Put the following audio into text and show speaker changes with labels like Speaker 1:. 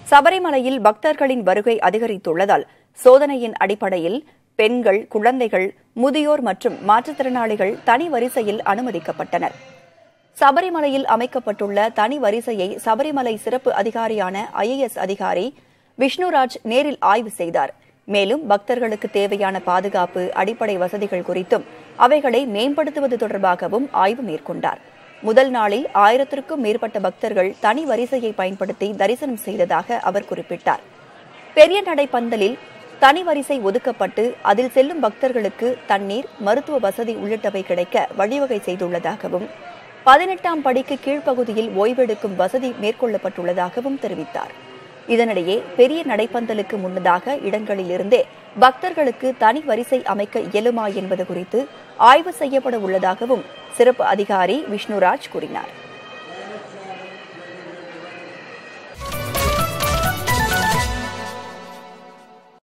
Speaker 1: சபரிமலையில் பக்தர்களின் வருகை அதிகரித்துள்ளதால் சோதனையின் அடிப்படையில் பெண்கள் குழந்தைகள் முதியோர் மற்றும் மாற்றுத்திறனாளிகள் தனி வரிசையில் அனுமதிக்கப்பட்டனர் சபரிமலையில் அமைக்கப்பட்டுள்ள தனி வரிசையை சபரிமலை சிறப்பு அதிகாரியான ஐஏஎஸ் அதிகாரி விஷ்ணுராஜ் நேரில் ஆய்வு செய்தார் மேலும் பக்தர்களுக்கு தேவையான பாதுகாப்பு அடிப்படை வசதிகள் குறித்தும் அவைகளை மேம்படுத்துவது தொடர்பாகவும் ஆய்வு மேற்கொண்டார் முதல் நாளில் ஆயிரத்திற்கும் மேற்பட்ட பக்தர்கள் தனி வரிசையை பயன்படுத்தி தரிசனம் செய்ததாக அவர் குறிப்பிட்டார் பெரிய நடை பந்தலில் தனி வரிசை ஒதுக்கப்பட்டு அதில் செல்லும் பக்தர்களுக்கு தண்ணீர் மருத்துவ வசதி உள்ளிட்டவை கிடைக்க வழிவகை செய்துள்ளதாகவும் பதினெட்டாம் படிக்கு கீழ்ப்பகுதியில் ஓய்வெடுக்கும் வசதி மேற்கொள்ளப்பட்டுள்ளதாகவும் தெரிவித்தார் இதனிடையே பெரிய நடைப்பந்தலுக்கு முன்னதாக இடங்களிலிருந்தே பக்தர்களுக்கு தனி வரிசை அமைக்க இயலுமா என்பது குறித்து ஆய்வு செய்யப்பட உள்ளதாகவும் சிறப்பு அதிகாரி விஷ்ணுராஜ் கூறினார்